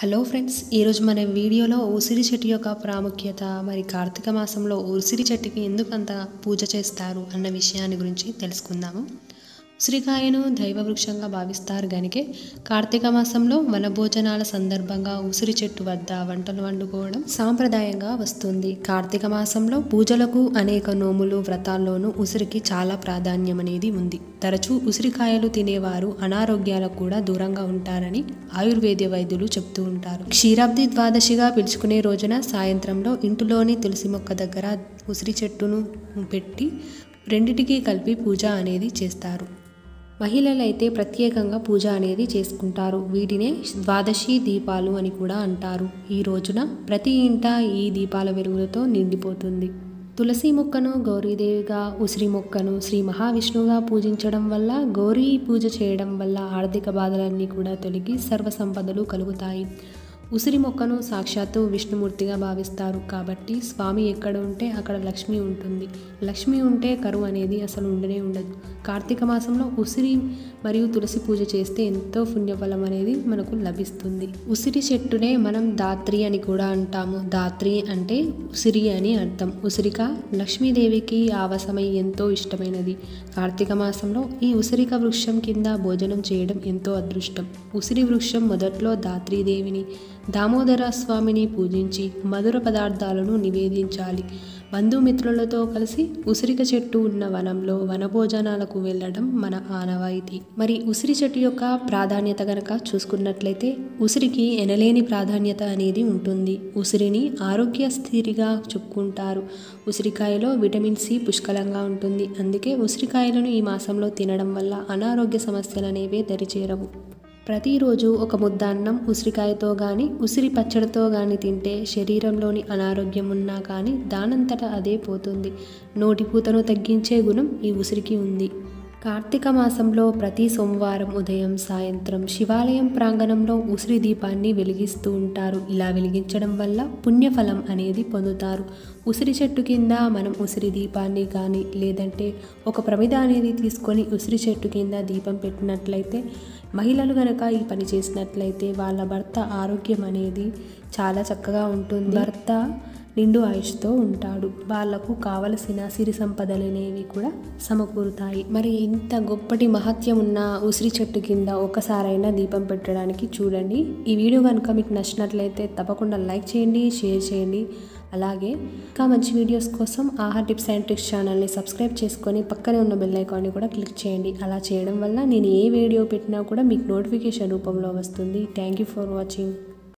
hello friends ఈరోజు మన వీడియోలో ఉసిరి చెట్టు యొక్క ప్రాముఖ్యత మరి కార్తీక మాసంలో ఉసిరి చెట్టుకి ఎందుకు అంత పూజ చేస్తారు అన్న విషయాన్ని గురించి తెలుసుకుందాము ఉసిరికాయను దైవ వృక్షంగా భావిస్తారు గనికే కార్తీక మాసంలో వనభోజనాల సందర్భంగా ఉసిరి చెట్టు వద్ద వంటలు వండుకోవడం సాంప్రదాయంగా వస్తుంది కార్తీక మాసంలో పూజలకు అనేక నోములు వ్రతాల్లోనూ ఉసిరికి చాలా ప్రాధాన్యం అనేది ఉంది తరచూ ఉసిరికాయలు తినేవారు అనారోగ్యాలకు కూడా దూరంగా ఉంటారని ఆయుర్వేద వైద్యులు చెప్తూ ఉంటారు క్షీరాబ్ది ద్వాదశిగా పిలుచుకునే రోజున సాయంత్రంలో ఇంటిలోని తులసి మొక్క దగ్గర ఉసిరి చెట్టును పెట్టి రెండిటికి కలిపి పూజ అనేది చేస్తారు మహిళలైతే ప్రత్యేకంగా పూజ అనేది చేసుకుంటారు వీటినే ద్వాదశి దీపాలు అని కూడా అంటారు ఈ రోజున ప్రతి ఇంట ఈ దీపాల వెలుగులతో నిండిపోతుంది తులసి మొక్కను గౌరీదేవిగా ఉసిరి మొక్కను శ్రీ మహావిష్ణువుగా పూజించడం వల్ల గౌరీ పూజ చేయడం వల్ల ఆర్థిక బాధలన్నీ కూడా తొలగి సర్వ సంపదలు కలుగుతాయి ఉసిరి మొక్కను సాక్షాత్తు విష్ణుమూర్తిగా భావిస్తారు కాబట్టి స్వామి ఎక్కడ ఉంటే అక్కడ లక్ష్మి ఉంటుంది లక్ష్మి ఉంటే కరువు అనేది అసలు ఉండనే ఉండదు కార్తీక మాసంలో ఉసిరి మరియు తులసి పూజ చేస్తే ఎంతో పుణ్యఫలం అనేది మనకు లభిస్తుంది ఉసిరి చెట్టునే మనం దాత్రి అని కూడా అంటాము దాత్రి అంటే ఉసిరి అని అర్థం ఉసిరిక లక్ష్మీదేవికి ఆవసమై ఎంతో ఇష్టమైనది కార్తీక మాసంలో ఈ ఉసిరిక వృక్షం కింద భోజనం చేయడం ఎంతో అదృష్టం ఉసిరి వృక్షం మొదట్లో దాత్రీదేవిని దామోదర స్వామిని పూజించి మధుర పదార్థాలను నివేదించాలి బంధుమిత్రులతో కలిసి ఉసిరిక చెట్టు ఉన్న వనంలో వనభోజనాలకు వెళ్ళడం మన ఆనవాయితీ మరి ఉసిరి చెట్టు యొక్క ప్రాధాన్యత గనక చూసుకున్నట్లయితే ఉసిరికి ఎనలేని ప్రాధాన్యత అనేది ఉంటుంది ఉసిరిని ఆరోగ్య స్థితిగా చెప్పుకుంటారు ఉసిరికాయలో విటమిన్ సి పుష్కలంగా ఉంటుంది అందుకే ఉసిరికాయలను ఈ మాసంలో తినడం వల్ల అనారోగ్య సమస్యలు అనేవి దరిచేరవు ప్రతిరోజు ఒక ముద్ద అన్నం ఉసిరికాయతో కానీ ఉసిరి పచ్చడితో కానీ తింటే శరీరంలోని అనారోగ్యం ఉన్నా కానీ దానంతట అదే పోతుంది నోటిపూతను తగ్గించే గుణం ఈ ఉసిరికి ఉంది కార్తీక మాసంలో ప్రతి సోమవారం ఉదయం సాయంత్రం శివాలయం ప్రాంగణంలో ఉసిరి దీపాన్ని వెలిగిస్తూ ఉంటారు ఇలా వెలిగించడం వల్ల పుణ్యఫలం అనేది పొందుతారు ఉసిరి చెట్టు కింద మనం ఉసిరి దీపాన్ని కానీ లేదంటే ఒక ప్రమిద అనేది తీసుకొని ఉసిరి చెట్టు కింద దీపం పెట్టినట్లయితే మహిళలు కనుక ఈ పని చేసినట్లయితే వాళ్ళ భర్త ఆరోగ్యం అనేది చాలా చక్కగా ఉంటుంది భర్త నిండు ఆయుష్తో ఉంటాడు వాళ్లకు కావలసిన సిరి సంపదలు అనేవి కూడా సమకూరుతాయి మరి ఇంత గొప్పటి మహత్యం ఉన్న ఉసిరి చెట్టు కింద ఒకసారైనా దీపం పెట్టడానికి చూడండి ఈ వీడియో కనుక మీకు నచ్చినట్లయితే తప్పకుండా లైక్ చేయండి షేర్ చేయండి అలాగే ఇంకా మంచి వీడియోస్ కోసం ఆహా టిప్స్ అండ్ ట్రిక్స్ ఛానల్ని సబ్స్క్రైబ్ చేసుకొని పక్కనే ఉన్న బెల్ ఐకాన్ని కూడా క్లిక్ చేయండి అలా చేయడం వల్ల నేను ఏ వీడియో పెట్టినా కూడా మీకు నోటిఫికేషన్ రూపంలో వస్తుంది థ్యాంక్ యూ ఫర్ వాచింగ్